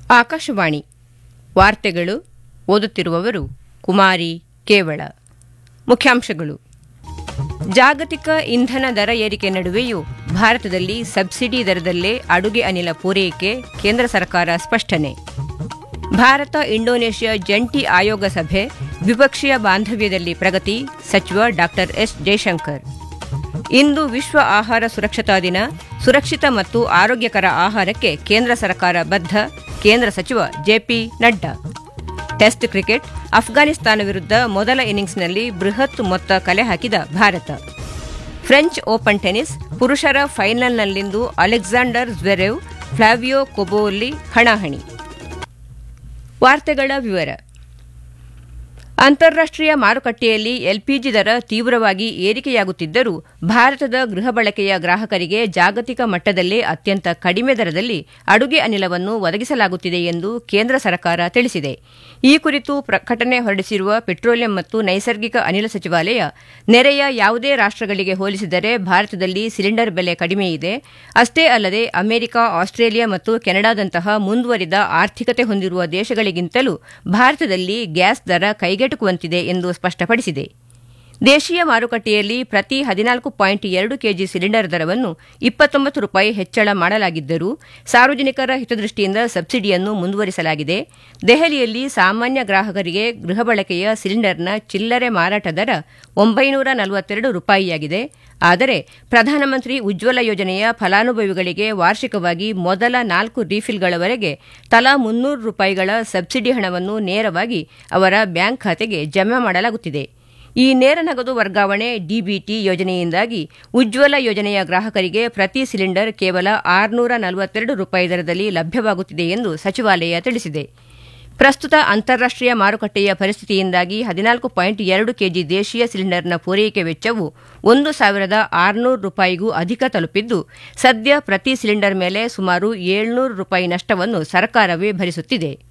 ಆಕಾಶವಾಣಿ ವಾರ್ತೆಗಳು ಓದುತ್ತಿರುವವರು ಕುಮಾರಿ ಕೇವಳ ಮುಖ್ಯಾಂಶಗಳು ಜಾಗತಿಕ ಇಂಧನ ದರ ಏರಿಕೆ ನಡುವೆಯೂ ಭಾರತದಲ್ಲಿ ಸಬ್ಸಿಡಿ ದರದಲ್ಲೇ ಅಡುಗೆ ಅನಿಲ ಪೂರೈಕೆ ಕೇಂದ್ರ ಸರ್ಕಾರ ಸ್ಪಷ್ಟನೆ ಭಾರತ ಇಂಡೋನೇಷ್ಯಾ ಜಂಟಿ ಆಯೋಗ ಸಭೆ ದ್ವಿಪಕ್ಷೀಯ ಬಾಂಧವ್ಯದಲ್ಲಿ ಪ್ರಗತಿ ಸಚಿವ ಡಾ ಎಸ್ ಜೈಶಂಕರ್ ಇಂದು ವಿಶ್ವ ಆಹಾರ ಸುರಕ್ಷತಾ ದಿನ ಸುರಕ್ಷಿತ ಮತ್ತು ಆರೋಗ್ಯಕರ ಆಹಾರಕ್ಕೆ ಕೇಂದ್ರ ಸರ್ಕಾರ ಬದ್ಧ ಕೇಂದ್ರ ಸಚಿವ JP Nadda test cricket Afghanistan ವಿರುದ್ಧ ಮೊದಲ ಇನ್ನಿಂಗ್ಸ್ನಲ್ಲಿ ಬೃಹತ್ ಮೊತ್ತ ಕಲೆ ಹಾಕಿದ ಭಾರತ ಫ್ರೆಂಚ್ ಓಪನ್ ಟೆನಿಸ್ ಪುರುಷರ ಫೈನಲ್ನಲ್ಲಿಂದು ಅಲೆಕ್ಸಾಂಡರ್ ಜ್ವೆರೆವ್ ಫ್ಲಾವಿಯೋ ಕೊಬೋಲಿ ಹಣಾಹಣಿ ವಾರ್ತೆಗಳ ವಿವರ ಅಂತಾರಾಷ್ಟೀಯ ಮಾರುಕಟ್ಟೆಯಲ್ಲಿ ಎಲ್ಪಿಜಿ ದರ ತೀವ್ರವಾಗಿ ಏರಿಕೆಯಾಗುತ್ತಿದ್ದರೂ ಭಾರತದ ಗೃಹ ಬಳಕೆಯ ಗ್ರಾಹಕರಿಗೆ ಜಾಗತಿಕ ಮಟ್ಟದಲ್ಲೇ ಅತ್ಯಂತ ಕಡಿಮೆ ದರದಲ್ಲಿ ಅಡುಗೆ ಅನಿಲವನ್ನು ಒದಗಿಸಲಾಗುತ್ತಿದೆ ಎಂದು ಕೇಂದ್ರ ಸರ್ಕಾರ ತಿಳಿಸಿದೆ ಈ ಕುರಿತು ಪ್ರಕಟಣೆ ಹೊರಡಿಸಿರುವ ಪೆಟ್ರೋಲಿಯಂ ಮತ್ತು ನೈಸರ್ಗಿಕ ಅನಿಲ ಸಚಿವಾಲಯ ನೆರೆಯ ಯಾವುದೇ ರಾಷ್ಟಗಳಿಗೆ ಹೋಲಿಸಿದರೆ ಭಾರತದಲ್ಲಿ ಸಿಲಿಂಡರ್ ಬೆಲೆ ಕಡಿಮೆ ಇದೆ ಅಷ್ಟೇ ಅಲ್ಲದೆ ಅಮೆರಿಕ ಆಸ್ಟ್ರೇಲಿಯಾ ಮತ್ತು ಕೆನಡಾದಂತಹ ಮುಂದುವರಿದ ಆರ್ಥಿಕತೆ ಹೊಂದಿರುವ ದೇಶಗಳಿಗಿಂತಲೂ ಭಾರತದಲ್ಲಿ ಗ್ಯಾಸ್ ದರ ಕೈಗೆಟುಕುವಂತಿದೆ ಎಂದು ಸ್ಪಷ್ಟಪಡಿಸಿದೆ ದೇಶೀಯ ಮಾರುಕಟ್ಟೆಯಲ್ಲಿ ಪ್ರತಿ ಹದಿನಾಲ್ಕು ಪಾಯಿಂಟ್ ಎರಡು ಕೆಜಿ ಸಿಲಿಂಡರ್ ದರವನ್ನು ಇಪ್ಪತ್ತೊಂಬತ್ತು ರೂಪಾಯಿ ಹೆಚ್ಚಳ ಮಾಡಲಾಗಿದ್ದರೂ ಸಾರ್ವಜನಿಕರ ಹಿತದೃಷ್ಟಿಯಿಂದ ಸಬ್ಸಿಡಿಯನ್ನು ಮುಂದುವರಿಸಲಾಗಿದೆ ದೆಹಲಿಯಲ್ಲಿ ಸಾಮಾನ್ಯ ಗ್ರಾಹಕರಿಗೆ ಗೃಹ ಬಳಕೆಯ ಸಿಲಿಂಡರ್ನ ಚಿಲ್ಲರೆ ಮಾರಾಟ ದರ ಒಂಬೈನೂರ ನಲವತ್ತೆರಡು ರೂಪಾಯಿಯಾಗಿದೆ ಆದರೆ ಪ್ರಧಾನಮಂತ್ರಿ ಉಜ್ವಲ ಯೋಜನೆಯ ಫಲಾನುಭವಿಗಳಿಗೆ ವಾರ್ಷಿಕವಾಗಿ ಮೊದಲ ನಾಲ್ಕು ರೀಫಿಲ್ಗಳವರೆಗೆ ತಲಾ ಮುನ್ನೂರು ರೂಪಾಯಿಗಳ ಸಬ್ಸಿಡಿ ಹಣವನ್ನು ನೇರವಾಗಿ ಅವರ ಬ್ಯಾಂಕ್ ಖಾತೆಗೆ ಜಮಾ ಮಾಡಲಾಗುತ್ತಿದೆ ಈ ನೇರ ನಗದು ವರ್ಗಾವಣೆ ಡಿಬಿಟಿ ಯೋಜನೆಯಿಂದಾಗಿ ಉಜ್ವಲ ಯೋಜನೆಯ ಗ್ರಾಹಕರಿಗೆ ಪ್ರತಿ ಸಿಲಿಂಡರ್ ಕೇವಲ ಆರುನೂರ ನಲವತ್ತೆರಡು ರೂಪಾಯಿ ದರದಲ್ಲಿ ಲಭ್ಯವಾಗುತ್ತಿದೆ ಎಂದು ಸಚಿವಾಲಯ ತಿಳಿಸಿದೆ ಪ್ರಸ್ತುತ ಅಂತಾರಾಷ್ಟೀಯ ಮಾರುಕಟ್ಟೆಯ ಪರಿಸ್ಥಿತಿಯಿಂದಾಗಿ ಹದಿನಾಲ್ಕು ಪಾಯಿಂಟ್ ಎರಡು ಕೆಜಿ ದೇಶೀಯ ಸಿಲಿಂಡರ್ನ ಪೂರೈಕೆ ವೆಚ್ಚವು ಒಂದು ಸಾವಿರದ ಆರುನೂರು ರೂಪಾಯಿಗೂ ಅಧಿಕ ತಲುಪಿದ್ದು ಸದ್ಯ ಪ್ರತಿ ಸಿಲಿಂಡರ್ ಮೇಲೆ ಸುಮಾರು ಏಳ್ನೂರು ರೂಪಾಯಿ ನಷ್ಟವನ್ನು ಸರ್ಕಾರವೇ ಭರಿಸುತ್ತಿದೆ